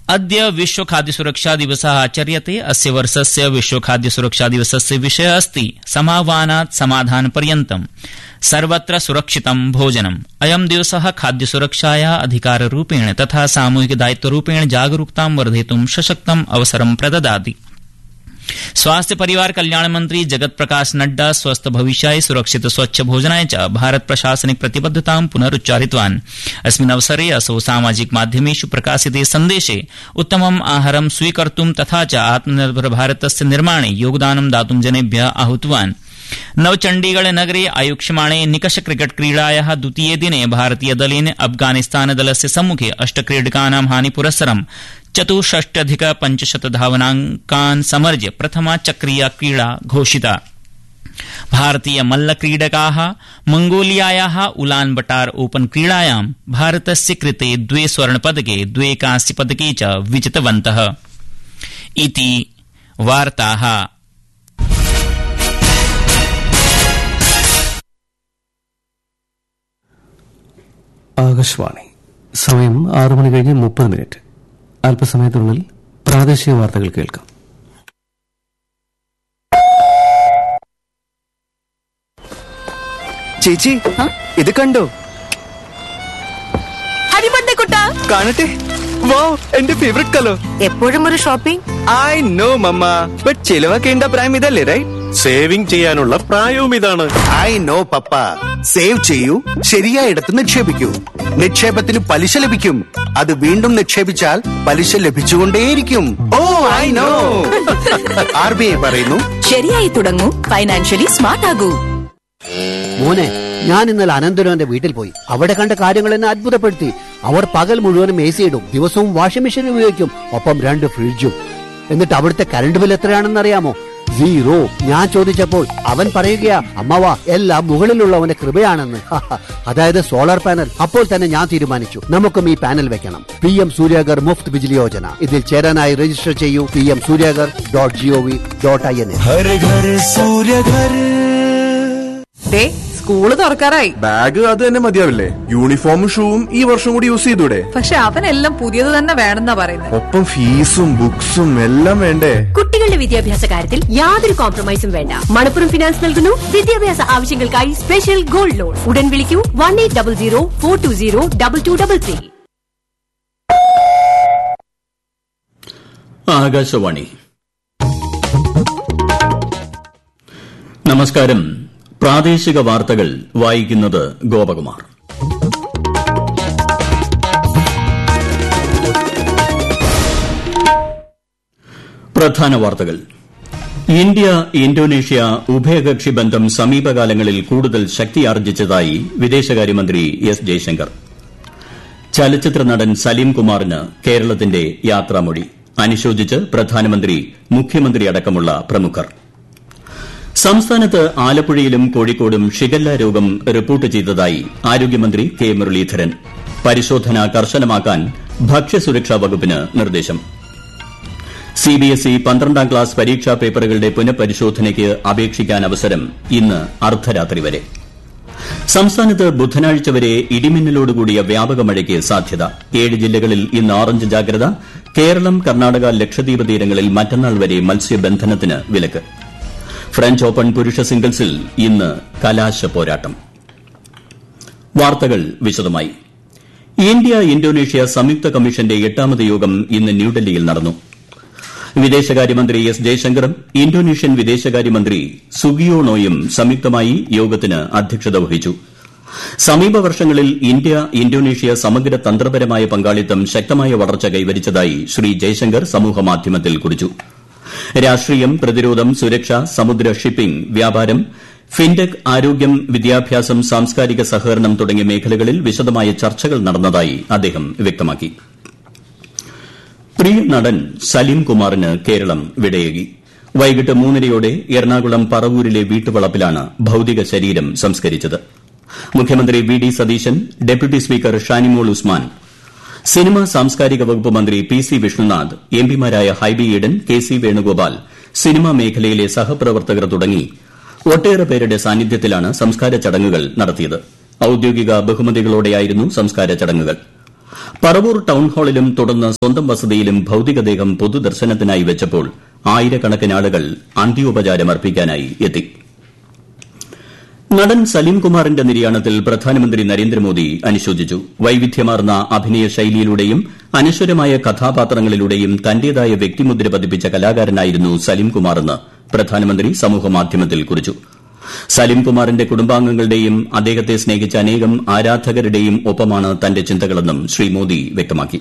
अद्य विश्व खाद्य सुरक्षा दिवसः आचर्यते अस्य वर्षस्य विश्व खाद्य सुरक्षा दिवसस्य विषयः अस्ति समाह्वानात् समाधानपर्यन्तम् सर्वत्र सुरक्षितं भोजनम् अयं दिवसः खाद्यसुरक्षाया अधिकाररूपेण तथा सामूहिक दायित्वरूपेण जागरूकतां वर्धयितुं सशक्तम् अवसरं प्रददाति स्वास्थ्य परिवार कल्याण मंत्री जगत प्रकाश नड्डा स्वस्थ भविष्याय सुरक्षित स्वच्छ भोजनाय च भारत प्रशासनिक प्रतिबद्धतां पुनरुच्चारितवान् अस्मिन् अवसरे असौ सामाजिक माध्यमेषु प्रकाशिते सन्देशे उत्तमम् आहारं स्वीकर्तुं तथा च आत्मनिर्भर भारतस्य निर्माणे योगदानं दातुं जनेभ्य आहूतवान् नवचण्डीगढ़ नगरे आयोक्ष्यमाणे निकष क्रिकेट क्रीडाया द्वितीये दिने भारतीय दलेन अफगानिस्तान दलस्य सम्मुखे अष्टक्रीडकानां हानिपुरस्सरं चतुष्षष्ट्यधिक पञ्चशत धावनाङ्कान् समर्ज्य प्रथमा चक्रीया क्रीडा घोषिता भारतीय मल्लक्रीडका मंगोलियाया उलान बटार ओपन क्रीडायां भारतस्य कृते द्वे स्वर्णपदके द्वे कांस्यपदके च विजितवन्त इति वार्ताः ആകാശവാണി സമയം ആറു മണി കഴിഞ്ഞ് മുപ്പത് മിനിറ്റ് അല്പസമയത്തിനുള്ളിൽ പ്രാദേശിക വാർത്തകൾ കേൾക്കാം ചേച്ചി ഇത് കണ്ടോ ഹരിബണ്ടേ കുട്ടാ കാണട്ടെ വോ എന്റെ ഫേവറേറ്റ് കളർ എപ്പോഴും ഒരു shopping I know mama but ചിലവാക്കേണ്ട പ്രായം ഇതല്ലേ റൈറ്റ് സേവിംഗ് ചെയ്യാനുള്ള പ്രായവും ഇതാണ് ഐ നോ പപ്പ സേവ് ചെയ്യൂ ശരിയായിടത്ത് നിക്ഷേപിക്കൂ നിക്ഷേപത്തിന് പലിശ ലഭിക്കും അത് വീണ്ടും നിക്ഷേപിച്ചാൽ പലിശ ലഭിച്ചുകൊണ്ടേയിരിക്കും oh I know R B I പറയുന്നു ശരിയായി തുടങ്ങൂ ഫൈനാൻഷ്യലി സ്മാർട്ട് ആകൂ മോനെ ഞാൻ ഇന്നലെ അനന്തരവന്റെ വീട്ടിൽ പോയി അവിടെ കണ്ട കാര്യങ്ങൾ എന്നെ അത്ഭുതപ്പെടുത്തി അവർ പകൽ മുഴുവനും എ സി ഇടും ദിവസവും വാഷിംഗ് മെഷീൻ ഉപയോഗിക്കും ഒപ്പം രണ്ട് ഫ്രിഡ്ജും എന്നിട്ട് അവിടുത്തെ കറണ്ട് ബിൽ എത്രയാണെന്ന് അറിയാമോ സീറോ ഞാൻ ചോദിച്ചപ്പോൾ അവൻ പറയുകയാ അമ്മവ എല്ലാം മുകളിലുള്ളവന്റെ കൃപയാണെന്ന് അതായത് സോളാർ പാനൽ അപ്പോൾ തന്നെ ഞാൻ തീരുമാനിച്ചു നമുക്കും ഈ പാനൽ വെക്കണം പി എം സൂര്യാഗർ മുഫ്ത് ബിജിലി യോജന ഇതിൽ ചേരാനായി രജിസ്റ്റർ ചെയ്യൂ P M Suryaghar dot G O V dot I N ദേ സ്കൂള് തുറക്കാറായി ബാഗ് അത് തന്നെ മതിയാവില്ലേ യൂണിഫോമും ഷൂവും ഈ വർഷം കൂടി യൂസ് ചെയ്തൂടെ പക്ഷെ അവനെല്ലാം പുതിയത് തന്നെ വേണമെന്നാ പറയുന്നത് ഒപ്പം ഫീസും ബുക്സും എല്ലാം വേണ്ടേ കുട്ടികളുടെ വിദ്യാഭ്യാസ കാര്യത്തിൽ യാതൊരു കോംപ്രമൈസും വേണ്ട മണപ്പുറം ഫിനാൻസ് നൽകുന്നു വിദ്യാഭ്യാസ ആവശ്യങ്ങൾക്കായി സ്പെഷ്യൽ ഗോൾഡ് ലോൺ ഉടൻ വിളിക്കൂ one eight double zero four two zero double two double three Akashvani നമസ്കാരം പ്രാദേശിക വാർത്തകൾ വായിക്കുന്നത് ഗോപകുമാർ പ്രധാന വാർത്തകൾ ഇന്ത്യ ഇന്തോനേഷ്യ ഉഭയകക്ഷി ബന്ധം സമീപകാലങ്ങളിൽ കൂടുതൽ ശക്തിയാർജിച്ചതായി വിദേശകാര്യമന്ത്രി എസ് ജയശങ്കർ ചലച്ചിത്ര നടൻ സലീം കുമാറിന് കേരളത്തിന്റെ യാത്രാമൊഴി അനുശോചിച്ച് പ്രധാനമന്ത്രി മുഖ്യമന്ത്രി അടക്കമുള്ള പ്രമുഖർ സംസ്ഥാനത്ത് ആലപ്പുഴയിലും കോഴിക്കോടും ഷിഗല്ല രോഗം റിപ്പോർട്ട് ചെയ്തതായി ആരോഗ്യമന്ത്രി കെ മുരളീധരൻ പരിശോധന കർശനമാക്കാൻ ഭക്ഷ്യസുരക്ഷാ വകുപ്പിന് നിർദ്ദേശം സിബിഎസ്ഇ പന്ത്രണ്ടാം ക്ലാസ് പരീക്ഷാ പേപ്പറുകളുടെ പുനഃപരിശോധനയ്ക്ക് അപേക്ഷിക്കാൻ അവസരം ഇന്ന് അർദ്ധരാത്രി വരെ സംസ്ഥാനത്ത് ബുധനാഴ്ച വരെ ഇടിമിന്നലോടുകൂടിയ വ്യാപക മഴയ്ക്ക് സാധ്യത ഏഴ് ജില്ലകളിൽ ഇന്ന് ഓറഞ്ച് ജാഗ്രത കേരളം കർണാടക ലക്ഷദ്വീപ് തീരങ്ങളിൽ മറ്റന്നാൾ വരെ മത്സ്യബന്ധനത്തിന് വിലക്ക് ഫ്രഞ്ച് ഓപ്പൺ പുരുഷ സിംഗിൾസിൽ ഇന്ന് കലാശ പോരാട്ടം വാർത്തകൾ വിശദമായി ഇന്ത്യ ഇന്തോനേഷ്യ സംയുക്ത കമ്മീഷന്റെ എട്ടാമത് യോഗം ഇന്ന് ന്യൂഡൽഹിയിൽ നടന്നു വിദേശകാര്യമന്ത്രി എസ് ജയശങ്കറും ഇന്തോനേഷ്യൻ വിദേശകാര്യമന്ത്രി സുഗിയോണോയും സംയുക്തമായി യോഗത്തിന് അധ്യക്ഷത വഹിച്ചു സമീപ വർഷങ്ങളിൽ ഇന്ത്യ ഇന്തോനേഷ്യ സമഗ്ര തന്ത്രപരമായ പങ്കാളിത്തം ശക്തമായ വളർച്ച കൈവരിച്ചതായി ശ്രീ ജയശങ്കർ സമൂഹമാധ്യമത്തിൽ കുറിച്ചു രാഷ്ട്രീയം പ്രതിരോധം സുരക്ഷ സമുദ്ര ഷിപ്പിംഗ് വ്യാപാരം ഫിൻടെക് ആരോഗ്യം വിദ്യാഭ്യാസം സാംസ്കാരിക സഹകരണം തുടങ്ങിയ മേഖലകളിൽ വിശദമായ ചർച്ചകൾ നടന്നതായി അദ്ദേഹം വ്യക്തമാക്കി പ്രിയ നടൻ സലീം കുമാറിന് കേരളം വിടയേകി വൈകിട്ട് മൂന്നരയോടെ എറണാകുളം പറവൂരിലെ വീട്ടുവളപ്പിലാണ് ഭൌതിക ശരീരം സംസ്കരിച്ചത് മുഖ്യമന്ത്രി V D Satheesan deputy speaker Shanimol Usman cinema സാംസ്കാരിക വകുപ്പ് മന്ത്രി പി സി വിഷ്ണുനാഥ് എംപിമാരായ Hibi Eden K C Venugopal cinema മേഖലയിലെ സഹപ്രവർത്തകർ തുടങ്ങി ഒട്ടേറെ പേരുടെ സാന്നിധ്യത്തിലാണ് സംസ്കാര ചടങ്ങുകൾ നടത്തിയത് ഔദ്യോഗിക ബഹുമതികളോടെയായിരുന്നു സംസ്കാര ചടങ്ങുകൾ പറവൂർ ടൌൺഹാളിലും തുടർന്ന് സ്വന്തം വസതിയിലും ഭൌതികദേഹം പൊതുദർശനത്തിനായി വെച്ചപ്പോൾ ആയിരക്കണക്കിന് ആളുകൾ അന്ത്യോപചാരം അർപ്പിക്കാനായി എത്തി നടൻ സലീംകുമാറിന്റെ നിര്യാണത്തിൽ പ്രധാനമന്ത്രി നരേന്ദ്രമോദി അനുശോചിച്ചു വൈവിധ്യമാർന്ന അഭിനയ ശൈലിയിലൂടെയും അനശ്വരമായ കഥാപാത്രങ്ങളിലൂടെയും തന്റേതായ വ്യക്തിമുദ്ര പതിപ്പിച്ച കലാകാരനായിരുന്നു സലീംകുമാറെന്ന് പ്രധാനമന്ത്രി സമൂഹമാധ്യമത്തിൽ കുറിച്ചു സലീംകുമാറിന്റെ കുടുംബാംഗങ്ങളുടെയും അദ്ദേഹത്തെ സ്നേഹിച്ച അനേകം ആരാധകരുടെയും ഒപ്പമാണ് തന്റെ ചിന്തകളെന്നും ശ്രീ മോദി വ്യക്തമാക്കി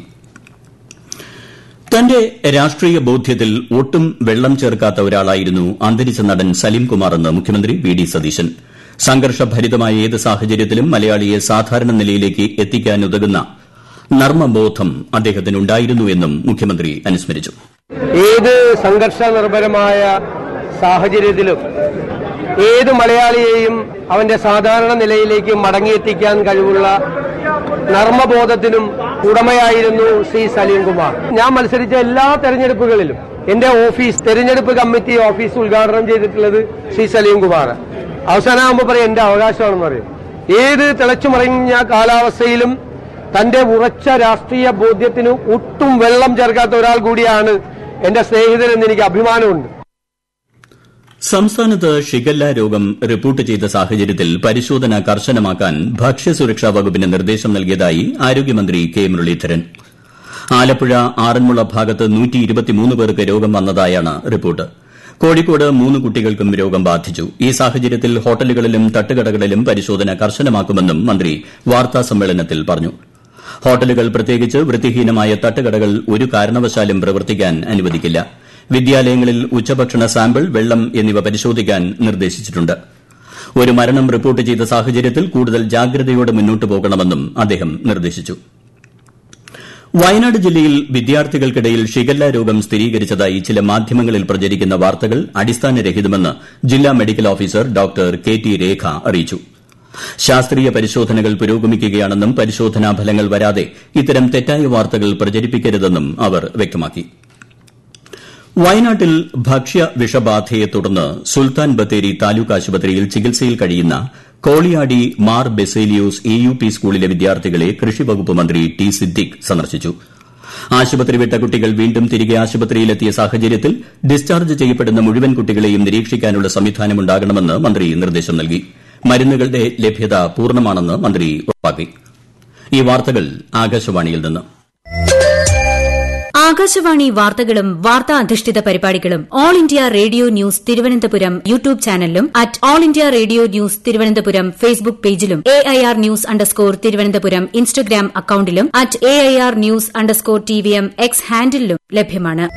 തന്റെ രാഷ്ട്രീയ ബോധ്യത്തിൽ ഒട്ടും വെള്ളം ചേർക്കാത്ത ഒരാളായിരുന്നു അന്തരിച്ച നടൻ സലീംകുമാറെന്ന് മുഖ്യമന്ത്രി വി ഡി സതീശൻ സംഘർഷഭരിതമായ ഏത് സാഹചര്യത്തിലും മലയാളിയെ സാധാരണ നിലയിലേക്ക് എത്തിക്കാനുതകുന്ന നർമ്മബോധം അദ്ദേഹത്തിനുണ്ടായിരുന്നു എന്നും മുഖ്യമന്ത്രി അനുസ്മരിച്ചു ഏത് സംഘർഷ നിർഭരമായ സാഹചര്യത്തിലും ഏത് മലയാളിയെയും അവന്റെ സാധാരണ നിലയിലേക്ക് മടങ്ങിയെത്തിക്കാൻ കഴിവുള്ള നർമ്മബോധത്തിനും ഉടമയായിരുന്നു ശ്രീ സലീംകുമാർ ഞാൻ മത്സരിച്ച എല്ലാ തെരഞ്ഞെടുപ്പുകളിലും എന്റെ ഓഫീസ് തെരഞ്ഞെടുപ്പ് കമ്മിറ്റി ഓഫീസ് ഉദ്ഘാടനം ചെയ്തിട്ടുള്ളത് ശ്രീ സലീംകുമാർ അവസാനമാകുമ്പോൾ പറയും എന്റെ അവകാശമാണെന്ന് പറയും ഏത് തിളച്ചുമറിഞ്ഞ കാലാവസ്ഥയിലും തന്റെ ഉറച്ച രാഷ്ട്രീയ ബോധ്യത്തിന് ഒട്ടും വെള്ളം ചേർക്കാത്ത ഒരാൾ കൂടിയാണ് എന്റെ സ്നേഹിതനെന്ന് എനിക്ക് അഭിമാനമുണ്ട് സംസ്ഥാനത്ത് ഷിഗല്ല രോഗം റിപ്പോർട്ട് ചെയ്ത സാഹചര്യത്തിൽ പരിശോധന കർശനമാക്കാൻ ഭക്ഷ്യസുരക്ഷാ വകുപ്പിന് നിർദ്ദേശം നൽകിയതായി ആരോഗ്യമന്ത്രി കെ മുരളീധരൻ ആലപ്പുഴ ആറന്മുള ഭാഗത്ത് പേർക്ക് രോഗം വന്നതായാണ് റിപ്പോർട്ട് കോഴിക്കോട് മൂന്ന് കുട്ടികൾക്കും രോഗം ബാധിച്ചു ഈ സാഹചര്യത്തിൽ ഹോട്ടലുകളിലും തട്ടുകടകളിലും പരിശോധന കർശനമാക്കുമെന്നും മന്ത്രി വാർത്താസമ്മേളനത്തിൽ പറഞ്ഞു ഹോട്ടലുകൾ പ്രത്യേകിച്ച് വൃത്തിഹീനമായ തട്ടുകടകൾ ഒരു കാരണവശാലും പ്രവർത്തിക്കാൻ അനുവദിക്കില്ല വിദ്യാലയങ്ങളിൽ ഉച്ചഭക്ഷണ സാമ്പിൾ വെള്ളം എന്നിവ പരിശോധിക്കാൻ നിർദ്ദേശിച്ചിട്ടുണ്ട് ഒരു മരണം റിപ്പോർട്ട് ചെയ്ത സാഹചര്യത്തിൽ കൂടുതൽ ജാഗ്രതയോടെ മുന്നോട്ടു പോകണമെന്നും അദ്ദേഹം നിർദ്ദേശിച്ചു വയനാട് ജില്ലയിൽ വിദ്യാർത്ഥികൾക്കിടയിൽ ഷിഗല്ല രോഗം സ്ഥിരീകരിച്ചതായി ചില മാധ്യമങ്ങളിൽ പ്രചരിക്കുന്ന വാർത്തകൾ അടിസ്ഥാനരഹിതമെന്ന് ജില്ലാ medical officer doctor K T Rekha അറിയിച്ചു ശാസ്ത്രീയ പരിശോധനകൾ പുരോഗമിക്കുകയാണെന്നും പരിശോധനാ ഫലങ്ങൾ വരാതെ ഇത്തരം തെറ്റായ വാർത്തകൾ പ്രചരിപ്പിക്കരുതെന്നും അവർ വ്യക്തമാക്കി വയനാട്ടിൽ ഭക്ഷ്യ വിഷബാധയെ തുടർന്ന് സുൽത്താൻ ബത്തേരി താലൂക്ക് ആശുപത്രിയിൽ ചികിത്സയിൽ കഴിയുന്ന Koliyadi Mar Baselios A U P സ്കൂളിലെ വിദ്യാർത്ഥികളെ കൃഷിവകുപ്പ് മന്ത്രി ടി സിദ്ദിഖ് സന്ദർശിച്ചു ആശുപത്രി വിട്ട കുട്ടികൾ വീണ്ടും തിരികെ ആശുപത്രിയിലെത്തിയ സാഹചര്യത്തിൽ ഡിസ്ചാർജ് ചെയ്യപ്പെടുന്ന മുഴുവൻ കുട്ടികളെയും നിരീക്ഷിക്കാനുള്ള സംവിധാനമുണ്ടാകണമെന്ന് മന്ത്രി നിർദ്ദേശം നൽകി മരുന്നുകളുടെ ലഭ്യത പൂർണ്ണമാണെന്ന് മന്ത്രി ഉറപ്പാക്കി ഈ വാർത്തകൾ ആകാശവാണിയിൽ നിന്ന് ആകാശവാണി വാർത്തകളും വാർത്താ അധിഷ്ഠിത പരിപാടികളും All India Radio News Thiruvananthapuram YouTube ചാനലിലും at All India Radio News Thiruvananthapuram Facebook പേജിലും A I R news underscore Thiruvananthapuram Instagram അക്കൌണ്ടിലും at A I R news underscore T V M X ഹാൻഡിലും ലഭ്യമാണ്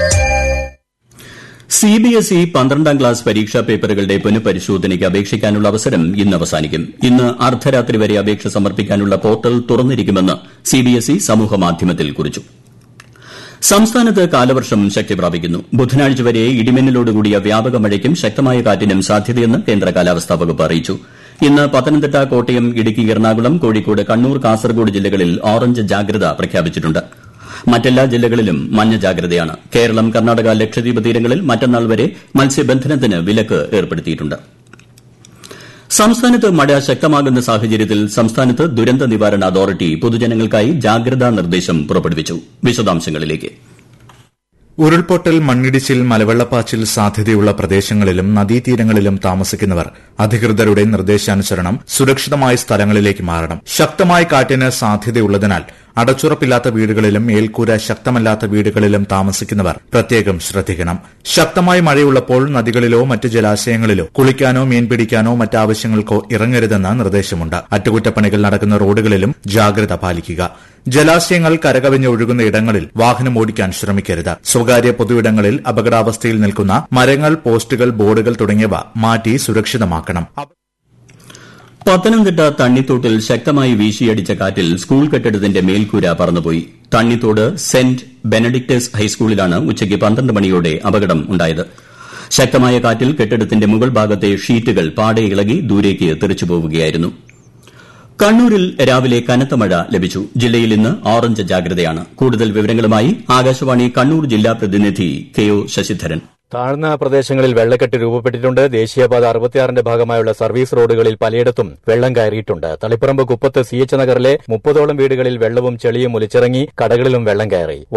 സിബിഎസ്ഇ പന്ത്രണ്ടാം ക്ലാസ് പരീക്ഷാ പേപ്പറുകളുടെ പുനഃപരിശോധനയ്ക്ക് അപേക്ഷിക്കാനുള്ള അവസരം ഇന്ന് അവസാനിക്കും ഇന്ന് അർദ്ധരാത്രി വരെ അപേക്ഷ സമർപ്പിക്കാനുള്ള പോർട്ടൽ തുറന്നിരിക്കുമെന്ന് സിബിഎസ്ഇ സമൂഹമാധ്യമത്തിൽ കുറിച്ചു സംസ്ഥാനത്ത് കാലവർഷം ശക്തി പ്രാപിക്കുന്നു ബുധനാഴ്ച വരെ ഇടിമിന്നലോടുകൂടിയ വ്യാപക മഴയ്ക്കും ശക്തമായ കാറ്റിനും സാധ്യതയെന്ന് കേന്ദ്ര കാലാവസ്ഥാ വകുപ്പ് അറിയിച്ചു ഇന്ന് പത്തനംതിട്ട കോട്ടയം ഇടുക്കി എറണാകുളം കോഴിക്കോട് കണ്ണൂർ കാസർഗോഡ് ജില്ലകളിൽ ഓറഞ്ച് ജാഗ്രത പ്രഖ്യാപിച്ചിട്ടുണ്ട് മറ്റെല്ലാ ജില്ലകളിലും മഞ്ഞ ജാഗ്രതയാണ് കേരളം കർണാടക ലക്ഷദ്വീപ് തീരങ്ങളിൽ മറ്റന്നാൾ വരെ മത്സ്യബന്ധനത്തിന് വിലക്ക് ഏർപ്പെടുത്തിയിട്ടുണ്ട് സംസ്ഥാനത്ത് മഴ ശക്തമാകുന്ന സാഹചര്യത്തിൽ സംസ്ഥാനത്ത് ദുരന്ത നിവാരണ അതോറിറ്റി പൊതുജനങ്ങൾക്കായി ജാഗ്രതാ നിർദ്ദേശം പുറപ്പെടുവിച്ചു വിശദാംശങ്ങളിലേക്ക് ഉരുൾപൊട്ടൽ മണ്ണിടിച്ചിൽ മലവെള്ളപ്പാച്ചിൽ സാധ്യതയുള്ള പ്രദേശങ്ങളിലും നദീതീരങ്ങളിലും താമസിക്കുന്നവർ അധികൃതരുടെ നിർദ്ദേശാനുസരണം സുരക്ഷിതമായ സ്ഥലങ്ങളിലേക്ക് മാറണം ശക്തമായ കാറ്റിന് സാധ്യതയുള്ളതിനാൽ അടച്ചുറപ്പില്ലാത്ത വീടുകളിലും മേൽക്കൂര ശക്തമല്ലാത്ത വീടുകളിലും താമസിക്കുന്നവർ പ്രത്യേകം ശ്രദ്ധിക്കണം ശക്തമായ മഴയുള്ളപ്പോൾ നദികളിലോ മറ്റ് ജലാശയങ്ങളിലോ കുളിക്കാനോ മീൻ പിടിക്കാനോ മറ്റാവശ്യങ്ങൾക്കോ ഇറങ്ങരുതെന്ന് നിർദ്ദേശമുണ്ട് അറ്റകുറ്റപ്പണികൾ നടക്കുന്ന റോഡുകളിലും ജാഗ്രത പാലിക്കുക ജലാശയങ്ങൾ കരകവിഞ്ഞ് ഒഴുകുന്ന ഇടങ്ങളിൽ വാഹനം ഓടിക്കാൻ ശ്രമിക്കരുത് സ്വകാര്യ പൊതുയിടങ്ങളിൽ അപകടാവസ്ഥയിൽ നിൽക്കുന്ന മരങ്ങൾ പോസ്റ്റുകൾ ബോർഡുകൾ തുടങ്ങിയവ മാറ്റി സുരക്ഷിതമാക്കണം പത്തനംതിട്ട തണ്ണിത്തോട്ടിൽ ശക്തമായി വീശിയടിച്ച കാറ്റിൽ സ്കൂൾ കെട്ടിടത്തിന്റെ മേൽക്കൂര പറന്നുപോയി തണ്ണിത്തോട് സെന്റ് ബെനഡിക്ടസ് ഹൈസ്കൂളിലാണ് ഉച്ചയ്ക്ക് പന്ത്രണ്ട് മണിയോടെ അപകടം ഉണ്ടായത് ശക്തമായ കാറ്റിൽ കെട്ടിടത്തിന്റെ മുകൾ ഭാഗത്തെ ഷീറ്റുകൾ പാടെ ഇളകി ദൂരേക്ക് തെറിച്ചുപോവുകയായിരുന്നു കണ്ണൂരിൽ രാവിലെ കനത്ത മഴ ലഭിച്ചു ജില്ലയിൽ ഇന്ന് ഓറഞ്ച് ജാഗ്രതയാണ് കൂടുതൽ വിവരങ്ങളുമായി ആകാശവാണി കണ്ണൂർ ജില്ലാ പ്രതിനിധി കെ ഒ ശശിധരൻ താഴ്ന്ന പ്രദേശങ്ങളിൽ വെള്ളക്കെട്ട് രൂപപ്പെട്ടിട്ടുണ്ട് ദേശീയപാത അറുപത്തിയാറിന്റെ ഭാഗമായുള്ള സർവീസ് റോഡുകളിൽ പലയിടത്തും വെള്ളം കയറിയിട്ടുണ്ട് തളിപ്പറമ്പ് കുപ്പത്ത് സി എച്ച് നഗറിലെ മുപ്പതോളം വീടുകളിൽ വെള്ളവും ചെളിയും ഒലിച്ചിറങ്ങി കടകളിലും വെള്ളം കയറി